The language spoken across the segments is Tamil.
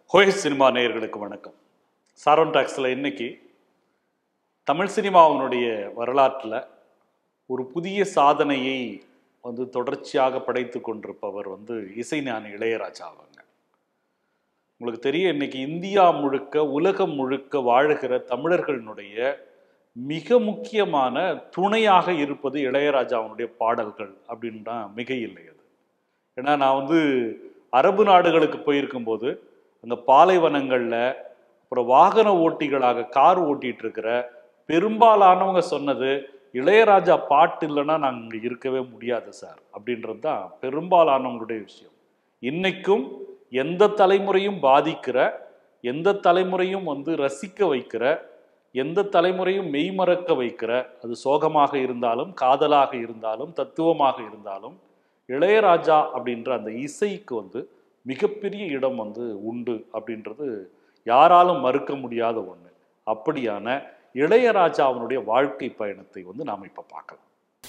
ஹோய் சினிமா நேயர்களுக்கு வணக்கம் சாரோன் டாக்ஸில் இன்னைக்கு தமிழ் சினிமாவினுடைய வரலாற்றில் ஒரு புதிய சாதனையை வந்து தொடர்ச்சியாக படைத்து கொண்டிருப்பவர் வந்து இசைஞானி இளையராஜா அவங்க உங்களுக்கு தெரியும் இன்னைக்கு இந்தியா முழுக்க உலகம் முழுக்க வாழுகிற தமிழர்களினுடைய மிக முக்கியமான துணையாக இருப்பது இளையராஜாவினுடைய பாடல்கள் அப்படின்னா மிக இல்லை அது ஏன்னா நான் வந்து அரபு நாடுகளுக்கு போயிருக்கும்போது அந்த பாலைவனங்களில் அப்புறம் வாகன ஓட்டிகளாக கார் ஓட்டிட்டு இருக்கிற பெரும்பாலானவங்க சொன்னது இளையராஜா பாட்டு இல்லைன்னா நாங்கள் இங்கே இருக்கவே முடியாது சார் அப்படின்றது தான் பெரும்பாலானவங்களுடைய விஷயம் இன்னைக்கும் எந்த தலைமுறையும் பாதிக்கிற எந்த தலைமுறையும் வந்து ரசிக்க வைக்கிற எந்த தலைமுறையும் மெய்மறக்க வைக்கிற அது சோகமாக இருந்தாலும் காதலாக இருந்தாலும் தத்துவமாக இருந்தாலும் இளையராஜா அப்படின்ற அந்த இசைக்கு வந்து மிகப்பெரிய இடம் வந்து உண்டு அப்படின்றது யாராலும் மறுக்க முடியாத ஒன்று அப்படியான இளையராஜாவினுடைய வாழ்க்கை பயணத்தை வந்து நாம் இப்போ பார்க்கலாம்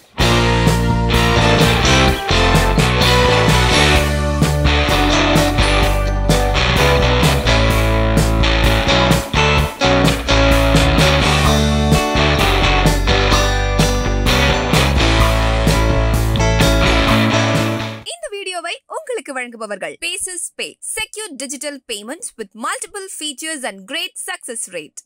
இந்த வீடியோவை உங்களுக்கு வழங்குபவர்கள் பேசஸ் பே secure digital payments with multiple features and great success rate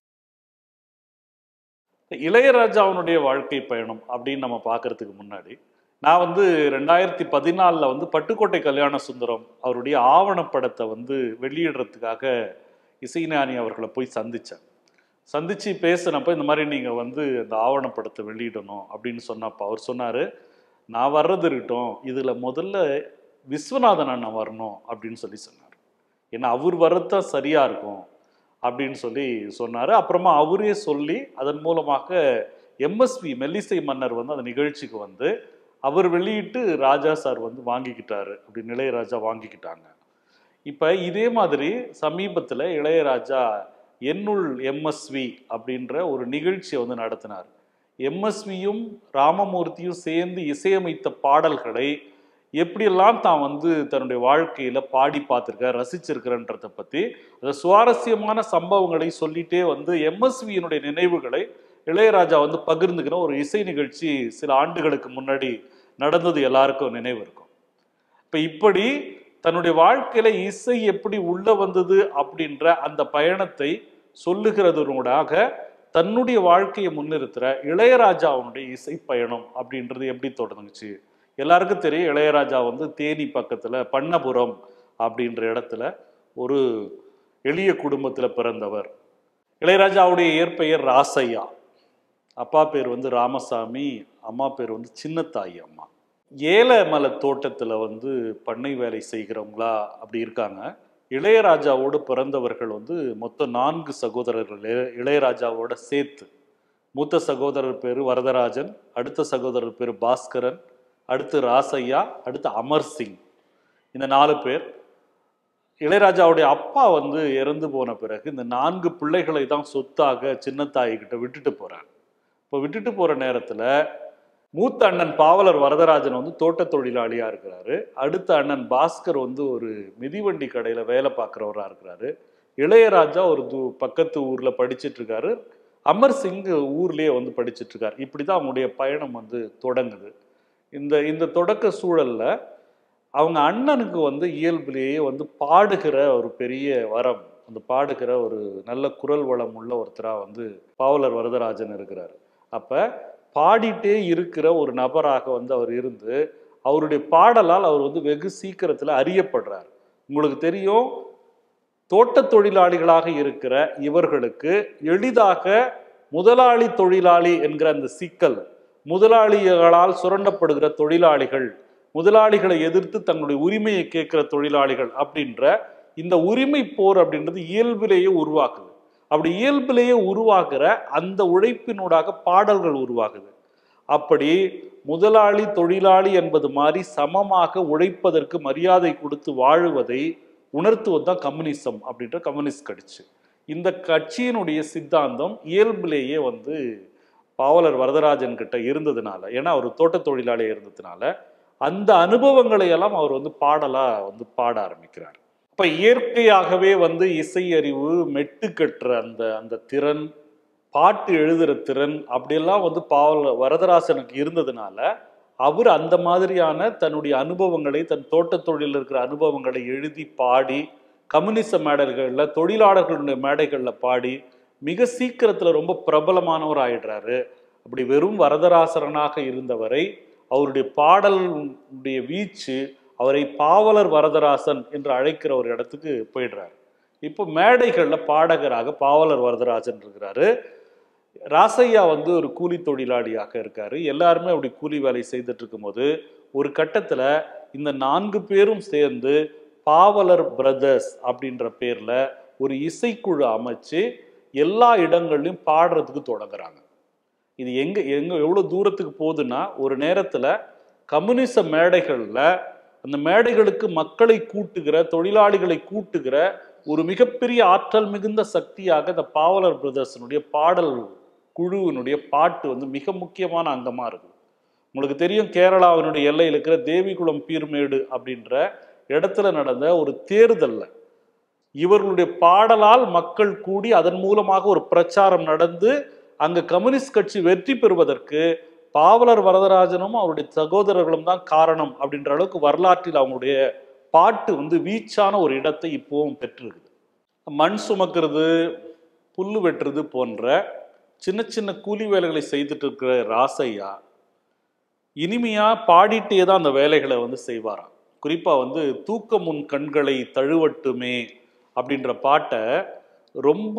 இளையராஜாவினுடைய வாழ்க்கை பயணம் அப்படின்னு நம்ம பார்க்கறதுக்கு முன்னாடி நான் வந்து ரெண்டாயிரத்தி பதினாலில் வந்து பட்டுக்கோட்டை கல்யாண சுந்தரம் அவருடைய ஆவணப்படத்தை வந்து வெளியிடுறதுக்காக இசைஞானி அவர்களை போய் சந்தித்தேன் சந்தித்து பேசினப்ப இந்த மாதிரி நீங்கள் வந்து அந்த ஆவணப்படத்தை வெளியிடணும் அப்படின்னு சொன்னப்போ அவர் சொன்னார் நான் வர்றது இருக்கட்டும் இதில் முதல்ல விஸ்வநாதன் அண்ணன் வரணும் அப்படின்னு சொல்லி சொன்னார் ஏன்னா அவர் வர்றது சரியாக இருக்கும் அப்படின்னு சொல்லி சொன்னார் அப்புறமா அவரே சொல்லி அதன் மூலமாக எம்எஸ்வி மெல்லிசை மன்னர் வந்து அந்த நிகழ்ச்சிக்கு வந்து அவர் வெளியிட்டு ராஜா சார் வந்து வாங்கிக்கிட்டாரு அப்படின்னு இளையராஜா வாங்கிக்கிட்டாங்க இப்போ இதே மாதிரி சமீபத்தில் இளையராஜா என்னுள் எம்எஸ்வி அப்படின்ற ஒரு நிகழ்ச்சியை வந்து நடத்தினார் எம்எஸ்வியும் ராமமூர்த்தியும் சேர்ந்து இசையமைத்த பாடல்களை எப்படியெல்லாம் தான் வந்து தன்னுடைய வாழ்க்கையில பாடி பார்த்துருக்க ரசிச்சிருக்கிறன்றத பத்தி அந்த சுவாரஸ்யமான சம்பவங்களை சொல்லிட்டே வந்து எம்எஸ்வியினுடைய நினைவுகளை இளையராஜா வந்து பகிர்ந்துக்கிற ஒரு இசை நிகழ்ச்சி சில ஆண்டுகளுக்கு முன்னாடி நடந்தது எல்லாருக்கும் நினைவு இருக்கும் இப்ப இப்படி தன்னுடைய வாழ்க்கையில இசை எப்படி உள்ள வந்தது அப்படின்ற அந்த பயணத்தை சொல்லுகிறதனூடாக தன்னுடைய வாழ்க்கையை முன்னிறுத்துற இளையராஜாவுடைய இசை பயணம் அப்படின்றது எப்படி தொடங்குச்சு எல்லாருக்கும் தெரியும் இளையராஜா வந்து தேனி பக்கத்துல பண்ணபுரம் அப்படின்ற இடத்துல ஒரு எளிய குடும்பத்துல பிறந்தவர் இளையராஜாவுடைய இயற்பெயர் ராசையா அப்பா பேர் வந்து ராமசாமி அம்மா பேர் வந்து சின்னத்தாயி அம்மா ஏலமலை தோட்டத்துல வந்து பண்ணை வேலை செய்கிறவங்களா அப்படி இருக்காங்க இளையராஜாவோடு பிறந்தவர்கள் வந்து மொத்தம் நான்கு சகோதரர்கள் இளைய- இளையராஜாவோட சேர்த்து மூத்த சகோதரர் பேர் வரதராஜன் அடுத்த சகோதரர் பேர் பாஸ்கரன் அடுத்து ராசையா அடுத்து அமர் சிங் இந்த நாலு பேர் இளையராஜாவுடைய அப்பா வந்து இறந்து போன பிறகு இந்த நான்கு பிள்ளைகளை தான் சொத்தாக சின்னத்தாயி கிட்ட விட்டுட்டு போறார் இப்போ விட்டுட்டு போற நேரத்துல மூத்த அண்ணன் பாவலர் வரதராஜன் வந்து தோட்ட தொழிலாளியா இருக்கிறாரு அடுத்த அண்ணன் பாஸ்கர் வந்து ஒரு மிதிவண்டி கடையில வேலை பார்க்குறவரா இருக்கிறாரு இளையராஜா ஒரு தூ பக்கத்து ஊர்ல படிச்சிட்டு இருக்காரு அமர் சிங் ஊர்லயே வந்து படிச்சிட்டு இருக்காரு இப்படிதான் அவங்களுடைய பயணம் வந்து தொடங்குது இந்த இந்த தொடக்க சூழல்ல அவங்க அண்ணனுக்கு வந்து இயல்பிலேயே வந்து பாடுகிற ஒரு பெரிய வரம் அந்த பாடுகிற ஒரு நல்ல குரல் வளம் உள்ள ஒருத்தரா வந்து பாவலர் வரதராஜன் இருக்கிறார் அப்ப பாடிட்டே இருக்கிற ஒரு நபராக வந்து அவர் இருந்து அவருடைய பாடலால் அவர் வந்து வெகு சீக்கிரத்துல அறியப்படுறார் உங்களுக்கு தெரியும் தோட்ட தொழிலாளிகளாக இருக்கிற இவர்களுக்கு எளிதாக முதலாளி தொழிலாளி என்கிற அந்த சிக்கல் முதலாளிகளால் சுரண்டப்படுகிற தொழிலாளிகள் முதலாளிகளை எதிர்த்து தங்களுடைய உரிமையை கேட்கிற தொழிலாளிகள் அப்படின்ற இந்த உரிமை போர் அப்படின்றது இயல்பிலேயே உருவாக்குது அப்படி இயல்பிலேயே உருவாக்குற அந்த உழைப்பினூடாக பாடல்கள் உருவாகுது அப்படி முதலாளி தொழிலாளி என்பது மாதிரி சமமாக உழைப்பதற்கு மரியாதை கொடுத்து வாழுவதை உணர்த்துவது தான் கம்யூனிசம் அப்படின்ற கம்யூனிஸ்ட் கட்சி இந்த கட்சியினுடைய சித்தாந்தம் இயல்பிலேயே வந்து பாவலர் வரதராஜன் கிட்ட இருந்ததுனால ஏன்னா அவர் தோட்ட தொழிலாளி இருந்ததுனால அந்த அனுபவங்களை எல்லாம் அவர் வந்து பாடலா வந்து பாட ஆரம்பிக்கிறார் அப்ப இப்ப இயற்கையாகவே வந்து இசை அறிவு மெட்டு கட்டுற அந்த அந்த திறன் பாட்டு எழுதுற திறன் அப்படியெல்லாம் வந்து பாவல வரதராசனுக்கு இருந்ததுனால அவர் அந்த மாதிரியான தன்னுடைய அனுபவங்களை தன் தோட்டத் தொழிலில் இருக்கிற அனுபவங்களை எழுதி பாடி கம்யூனிச மேடைகளில் தொழிலாளர்களுடைய மேடைகளில் பாடி மிக சீக்கிரத்தில் ரொம்ப பிரபலமானவர் ஆயிடுறாரு அப்படி வெறும் வரதராசரனாக இருந்தவரை அவருடைய பாடலுடைய வீச்சு அவரை பாவலர் வரதராசன் என்று அழைக்கிற ஒரு இடத்துக்கு போயிடுறாரு இப்போ மேடைகளில் பாடகராக பாவலர் வரதராஜன் இருக்கிறாரு ராசையா வந்து ஒரு கூலி தொழிலாளியாக இருக்காரு எல்லாருமே அப்படி கூலி வேலை செய்துட்டு இருக்கும்போது ஒரு கட்டத்துல இந்த நான்கு பேரும் சேர்ந்து பாவலர் பிரதர்ஸ் அப்படின்ற பேர்ல ஒரு இசைக்குழு அமைச்சு எல்லா இடங்கள்லையும் பாடுறதுக்கு தொடங்குறாங்க இது எங்க எங்க எவ்வளவு தூரத்துக்கு போகுதுன்னா ஒரு நேரத்துல கம்யூனிச மேடைகள்ல அந்த மேடைகளுக்கு மக்களை கூட்டுகிற தொழிலாளிகளை கூட்டுகிற ஒரு மிகப்பெரிய ஆற்றல் மிகுந்த சக்தியாக இந்த பாவலர் பிரதர்ஸனுடைய பாடல் குழுவினுடைய பாட்டு வந்து மிக முக்கியமான அங்கமா இருக்குது உங்களுக்கு தெரியும் கேரளாவினுடைய எல்லையில் இருக்கிற தேவிகுளம் பீர்மேடு அப்படின்ற இடத்துல நடந்த ஒரு தேர்தல்ல இவர்களுடைய பாடலால் மக்கள் கூடி அதன் மூலமாக ஒரு பிரச்சாரம் நடந்து அங்க கம்யூனிஸ்ட் கட்சி வெற்றி பெறுவதற்கு பாவலர் வரதராஜனும் அவருடைய சகோதரர்களும் தான் காரணம் அப்படின்ற அளவுக்கு வரலாற்றில் அவங்களுடைய பாட்டு வந்து வீச்சான ஒரு இடத்தை இப்போவும் பெற்றிருக்குது மண் சுமக்கிறது புல்லு வெட்டுறது போன்ற சின்ன சின்ன கூலி வேலைகளை செய்துட்டு இருக்கிற ராசையா இனிமையா பாடிட்டே தான் அந்த வேலைகளை வந்து செய்வாராம் குறிப்பா வந்து தூக்கம் உன் கண்களை தழுவட்டுமே அப்படின்ற பாட்டை ரொம்ப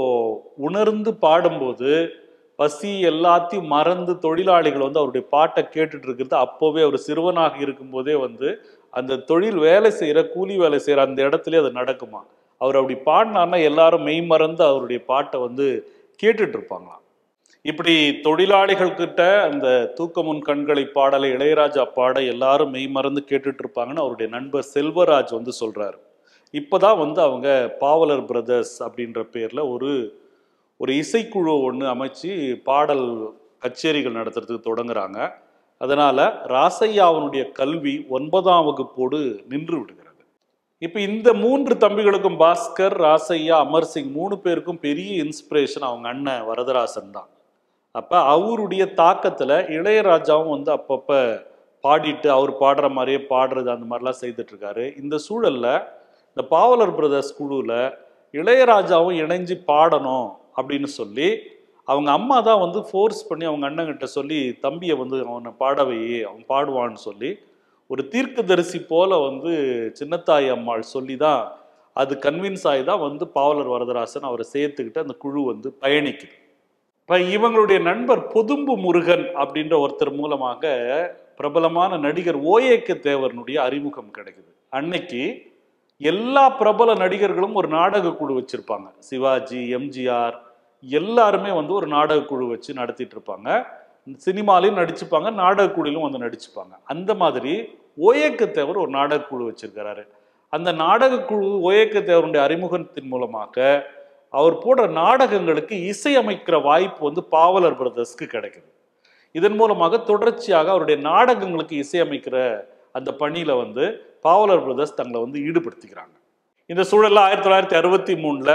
உணர்ந்து பாடும்போது பசி எல்லாத்தையும் மறந்து தொழிலாளிகள் வந்து அவருடைய பாட்டை கேட்டுட்டு இருக்கிறது அப்போவே அவர் சிறுவனாக இருக்கும்போதே வந்து அந்த தொழில் வேலை செய்யற கூலி வேலை செய்யற அந்த இடத்துல அது நடக்குமா அவர் அப்படி பாடினார்னா எல்லாரும் மெய் மறந்து அவருடைய பாட்டை வந்து கேட்டுட்டு இருப்பாங்களாம் இப்படி தொழிலாளிகள் கிட்ட அந்த தூக்கமுன் கண்களை பாடலை இளையராஜா பாட எல்லாரும் மெய் மறந்து கேட்டுட்டு இருப்பாங்கன்னு அவருடைய நண்பர் செல்வராஜ் வந்து சொல்றாரு இப்போதான் வந்து அவங்க பாவலர் பிரதர்ஸ் அப்படின்ற பேர்ல ஒரு ஒரு இசைக்குழு ஒன்று அமைச்சு பாடல் கச்சேரிகள் நடத்துறதுக்கு தொடங்குறாங்க அதனால ராசையாவனுடைய கல்வி ஒன்பதாம் வகுப்போடு நின்று விடுகிறது இப்போ இந்த மூன்று தம்பிகளுக்கும் பாஸ்கர் ராசையா அமர் சிங் மூணு பேருக்கும் பெரிய இன்ஸ்பிரேஷன் அவங்க அண்ணன் வரதராசன் தான் அப்ப அவருடைய தாக்கத்துல இளையராஜாவும் வந்து அப்பப்ப பாடிட்டு அவர் பாடுற மாதிரியே பாடுறது அந்த மாதிரிலாம் செய்துட்டு இருக்காரு இந்த சூழல்ல இந்த பாவலர் பிரதர்ஸ் குழுவில் இளையராஜாவும் இணைஞ்சு பாடணும் அப்படின்னு சொல்லி அவங்க அம்மா தான் வந்து ஃபோர்ஸ் பண்ணி அவங்க அண்ணங்கிட்ட சொல்லி தம்பியை வந்து அவனை பாடவை அவன் பாடுவான்னு சொல்லி ஒரு தீர்க்கதரிசி போல வந்து சின்னத்தாய் அம்மாள் சொல்லி தான் அது கன்வின்ஸ் ஆகி தான் வந்து பாவலர் வரதராசன் அவரை சேர்த்துக்கிட்டு அந்த குழு வந்து பயணிக்குது இப்போ இவங்களுடைய நண்பர் பொதும்பு முருகன் அப்படின்ற ஒருத்தர் மூலமாக பிரபலமான நடிகர் ஓஏகே தேவரனுடைய அறிமுகம் கிடைக்குது அன்னைக்கு எல்லா பிரபல நடிகர்களும் ஒரு நாடக குழு வச்சிருப்பாங்க சிவாஜி எம்ஜிஆர் எல்லாருமே வந்து ஒரு நாடக குழு வச்சு நடத்திட்டு இருப்பாங்க சினிமாலையும் நடிச்சுப்பாங்க நாடக குழுவிலும் வந்து நடிச்சுப்பாங்க அந்த மாதிரி ஓஏக்க தேவர் ஒரு நாடக குழு வச்சிருக்கிறாரு அந்த நாடக குழு ஓஏக்க தேவருடைய அறிமுகத்தின் மூலமாக அவர் போடுற நாடகங்களுக்கு இசையமைக்கிற வாய்ப்பு வந்து பாவலர் பிரதர்ஸ்க்கு கிடைக்குது இதன் மூலமாக தொடர்ச்சியாக அவருடைய நாடகங்களுக்கு இசையமைக்கிற அந்த பணியில வந்து பாவலர் பிரதர்ஸ் தங்களை வந்து ஈடுபடுத்திக்கிறாங்க இந்த சூழல்ல ஆயிரத்தி தொள்ளாயிரத்தி அறுபத்தி மூணுல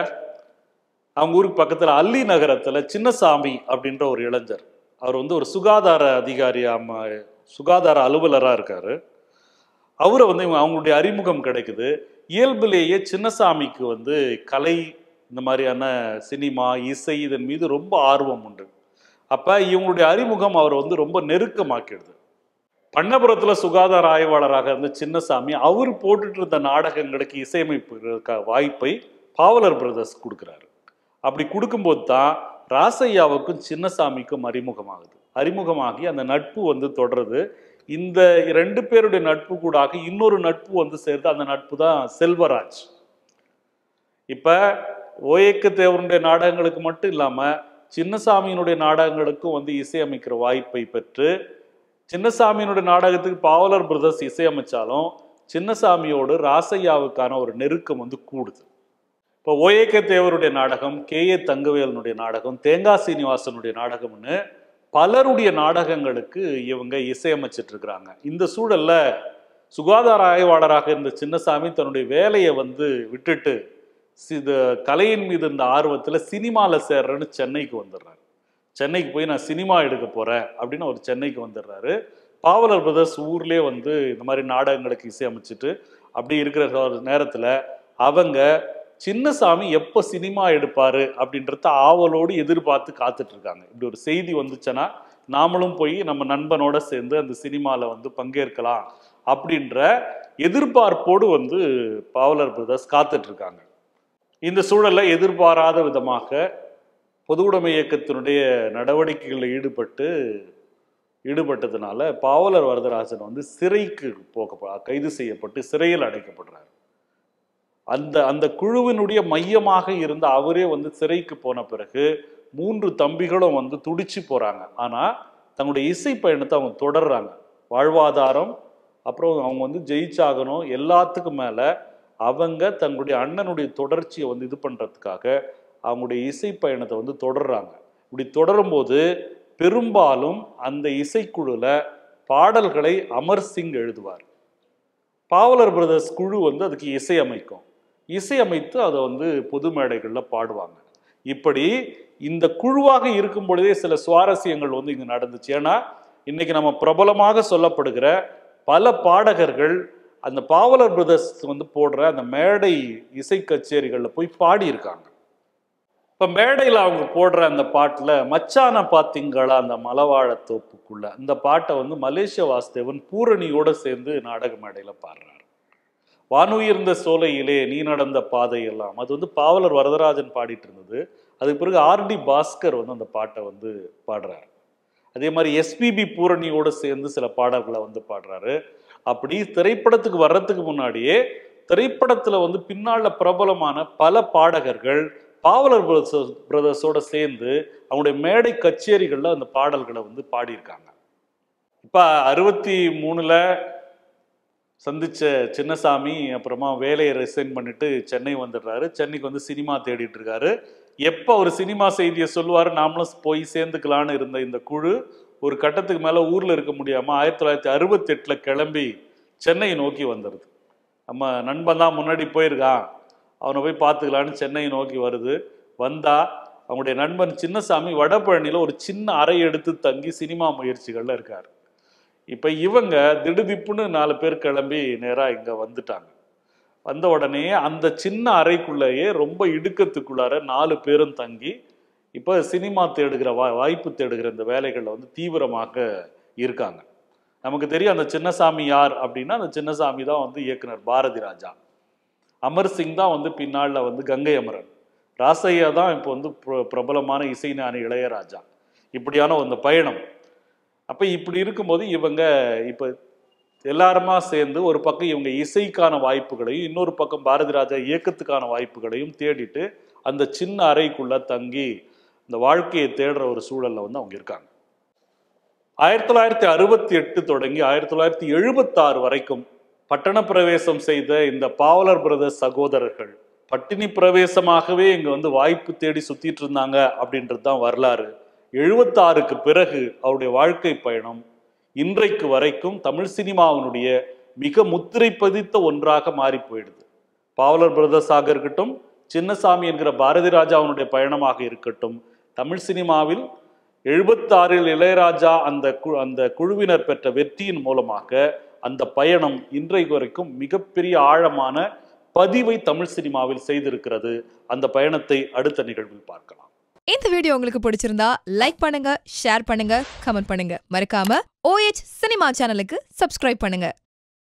அவங்க ஊருக்கு பக்கத்துல அல்லி நகரத்துல சின்னசாமி அப்படின்ற ஒரு இளைஞர் அவர் வந்து ஒரு சுகாதார அதிகாரி ஆமா சுகாதார அலுவலரா இருக்காரு அவரை வந்து இவங்க அவங்களுடைய அறிமுகம் கிடைக்குது இயல்பிலேயே சின்னசாமிக்கு வந்து கலை இந்த மாதிரியான சினிமா இசை இதன் மீது ரொம்ப ஆர்வம் உண்டு அப்ப இவங்களுடைய அறிமுகம் அவரை வந்து ரொம்ப நெருக்கமாக்கிடுது பண்ணபுரத்துல சுகாதார ஆய்வாளராக இருந்த சின்னசாமி அவர் போட்டுட்டு இருந்த நாடகங்களுக்கு இசையமைப்பு வாய்ப்பை பாவலர் பிரதர்ஸ் கொடுக்குறாரு அப்படி கொடுக்கும்போது தான் ராசையாவுக்கும் சின்னசாமிக்கும் அறிமுகமாகுது அறிமுகமாகி அந்த நட்பு வந்து தொடருது இந்த ரெண்டு பேருடைய நட்பு கூடாக இன்னொரு நட்பு வந்து சேர்த்து அந்த நட்பு தான் செல்வராஜ் இப்ப ஓஏக்க தேவருடைய நாடகங்களுக்கு மட்டும் இல்லாம சின்னசாமியினுடைய நாடகங்களுக்கும் வந்து இசையமைக்கிற வாய்ப்பை பெற்று சின்னசாமியினுடைய நாடகத்துக்கு பாவலர் பிரதர்ஸ் இசையமைச்சாலும் சின்னசாமியோடு ராசையாவுக்கான ஒரு நெருக்கம் வந்து கூடுது இப்போ ஓஏகே தேவருடைய நாடகம் கே ஏ தங்கவேலனுடைய நாடகம் தேங்காய் சீனிவாசனுடைய நாடகம்னு பலருடைய நாடகங்களுக்கு இவங்க இசையமைச்சிட்டு இருக்கிறாங்க இந்த சூழல்ல சுகாதார ஆய்வாளராக இருந்த சின்னசாமி தன்னுடைய வேலையை வந்து விட்டுட்டு சி- இது கலையின் மீது இருந்த ஆர்வத்தில் சினிமாவில் சேர்றேன்னு சென்னைக்கு வந்துடுறாரு சென்னைக்கு போய் நான் சினிமா எடுக்க போகிறேன் அப்படின்னு அவர் சென்னைக்கு வந்துடுறாரு பாவலர் பிரதர்ஸ் ஊர்லேயே வந்து இந்த மாதிரி நாடகங்களுக்கு இசையமைச்சிட்டு அப்படி இருக்கிற நேரத்தில் அவங்க சின்னசாமி எப்போ சினிமா எடுப்பாரு அப்படின்றத ஆவலோடு எதிர்பார்த்து காத்துட்டு இருக்காங்க இப்படி ஒரு செய்தி வந்துச்சுன்னா நாமளும் போய் நம்ம நண்பனோட சேர்ந்து அந்த சினிமாவில் வந்து பங்கேற்கலாம் அப்படின்ற எதிர்பார்ப்போடு வந்து பாவலர் பிரதர்ஸ் காத்துட்டு இருக்காங்க இந்த சூழல்ல எதிர்பாராத விதமாக பொது உடைமை இயக்கத்தினுடைய நடவடிக்கைகளில் ஈடுபட்டு ஈடுபட்டதுனால பாவலர் வரதராஜன் வந்து சிறைக்கு போக கைது செய்யப்பட்டு சிறையில் அடைக்கப்படுறார் அந்த அந்த குழுவினுடைய மையமாக இருந்த அவரே வந்து சிறைக்கு போன பிறகு மூன்று தம்பிகளும் வந்து துடிச்சு போறாங்க ஆனா தங்களுடைய இசை பயணத்தை அவங்க தொடர்றாங்க வாழ்வாதாரம் அப்புறம் அவங்க வந்து ஜெயிச்சாகணும் எல்லாத்துக்கும் மேல அவங்க தங்களுடைய அண்ணனுடைய தொடர்ச்சியை வந்து இது பண்றதுக்காக அவங்களுடைய இசை பயணத்தை வந்து தொடர்றாங்க இப்படி தொடரும்போது பெரும்பாலும் அந்த இசைக்குழுல பாடல்களை அமர் சிங் எழுதுவார் பாவலர் பிரதர்ஸ் குழு வந்து அதுக்கு இசையமைக்கும் இசையமைத்து அதை வந்து பொது மேடைகளில் பாடுவாங்க இப்படி இந்த குழுவாக இருக்கும் பொழுதே சில சுவாரஸ்யங்கள் வந்து இங்கே நடந்துச்சு ஏன்னா இன்னைக்கு நம்ம பிரபலமாக சொல்லப்படுகிற பல பாடகர்கள் அந்த பாவலர் பிரதர்ஸ் வந்து போடுற அந்த மேடை இசை கச்சேரிகளில் போய் பாடியிருக்காங்க இப்போ மேடையில் அவங்க போடுற அந்த பாட்டில் மச்சான பாத்திங்களா அந்த மலவாழ தோப்புக்குள்ள அந்த பாட்டை வந்து மலேசிய வாசுதேவன் பூரணியோட சேர்ந்து நாடக மேடையில் பாடுறாரு வானுயர்ந்த சோலையிலே நீ நடந்த பாதை எல்லாம் அது வந்து பாவலர் வரதராஜன் பாடிட்டு இருந்தது அதுக்கு பிறகு ஆர்டி பாஸ்கர் வந்து அந்த பாட்டை வந்து பாடுறாரு அதே மாதிரி எஸ்பிபி பூரணியோட சேர்ந்து சில பாடல்களை வந்து பாடுறாரு அப்படி திரைப்படத்துக்கு வர்றதுக்கு முன்னாடியே திரைப்படத்துல வந்து பின்னால பிரபலமான பல பாடகர்கள் பாவலர் பிரதர்ஸ் பிரதர்ஸோட சேர்ந்து அவங்களுடைய மேடை கச்சேரிகள்ல அந்த பாடல்களை வந்து பாடியிருக்காங்க இப்ப அறுபத்தி மூணுல சந்திச்ச சின்னசாமி அப்புறமா வேலையை ரிசைன் பண்ணிட்டு சென்னை வந்துடுறாரு சென்னைக்கு வந்து சினிமா தேடிட்டு இருக்காரு எப்போ அவர் சினிமா செய்தியை சொல்லுவார் நாமளும் போய் சேர்ந்துக்கலான்னு இருந்த இந்த குழு ஒரு கட்டத்துக்கு மேலே ஊரில் இருக்க முடியாமல் ஆயிரத்தி தொள்ளாயிரத்தி அறுபத்தெட்டில் கிளம்பி சென்னையை நோக்கி வந்துடுது நம்ம நண்பன் தான் முன்னாடி போயிருக்கான் அவனை போய் பார்த்துக்கலான்னு சென்னையை நோக்கி வருது வந்தா அவங்களுடைய நண்பன் சின்னசாமி வடபழனியில் ஒரு சின்ன அறை எடுத்து தங்கி சினிமா முயற்சிகளில் இருக்கார் இப்போ இவங்க திடுதிப்புன்னு நாலு பேர் கிளம்பி நேராக இங்கே வந்துட்டாங்க வந்த உடனே அந்த சின்ன அறைக்குள்ளேயே ரொம்ப இடுக்கத்துக்குள்ளார நாலு பேரும் தங்கி இப்போ சினிமா தேடுகிற வா வாய்ப்பு தேடுகிற இந்த வேலைகளில் வந்து தீவிரமாக இருக்காங்க நமக்கு தெரியும் அந்த சின்னசாமி யார் அப்படின்னா அந்த சின்னசாமி தான் வந்து இயக்குனர் பாரதி ராஜா அமர் சிங் தான் வந்து பின்னாளில் வந்து கங்கை அமரன் ராசையா தான் இப்போ வந்து பிர- பிரபலமான இசைஞானி இளையராஜா இப்படியான அந்த பயணம் அப்போ இப்படி இருக்கும்போது இவங்க இப்போ எல்லாருமா சேர்ந்து ஒரு பக்கம் இவங்க இசைக்கான வாய்ப்புகளையும் இன்னொரு பக்கம் பாரதி ராஜா இயக்கத்துக்கான வாய்ப்புகளையும் தேடிட்டு அந்த சின்ன அறைக்குள்ள தங்கி இந்த வாழ்க்கையை தேடுற ஒரு சூழல்ல வந்து அவங்க இருக்காங்க ஆயிரத்தி தொள்ளாயிரத்தி அறுபத்தி எட்டு தொடங்கி ஆயிரத்தி தொள்ளாயிரத்தி எழுபத்தாறு வரைக்கும் பட்டண பிரவேசம் செய்த இந்த பாவலர் பிரதர்ஸ் சகோதரர்கள் பட்டினி பிரவேசமாகவே இங்க வந்து வாய்ப்பு தேடி சுத்திட்டு இருந்தாங்க அப்படின்றது தான் வரலாறு எழுபத்தாறுக்கு பிறகு அவருடைய வாழ்க்கை பயணம் இன்றைக்கு வரைக்கும் தமிழ் சினிமாவினுடைய மிக முத்திரை பதித்த ஒன்றாக மாறி போயிடுது பாவலர் பிரதர்ஸாக இருக்கட்டும் சின்னசாமி என்கிற பாரதி ராஜாவினுடைய பயணமாக இருக்கட்டும் தமிழ் சினிமாவில் எழுபத்தாறில் இளையராஜா அந்த கு அந்த குழுவினர் பெற்ற வெற்றியின் மூலமாக அந்த பயணம் இன்றைக்கு வரைக்கும் மிகப்பெரிய ஆழமான பதிவை தமிழ் சினிமாவில் செய்திருக்கிறது அந்த பயணத்தை அடுத்த நிகழ்வில் பார்க்கலாம் இந்த வீடியோ உங்களுக்கு பிடிச்சிருந்தா லைக் பண்ணுங்க ஷேர் பண்ணுங்க கமெண்ட் பண்ணுங்க மறக்காம ஓஎச் சினிமா சேனலுக்கு சப்ஸ்கிரைப் பண்ணுங்க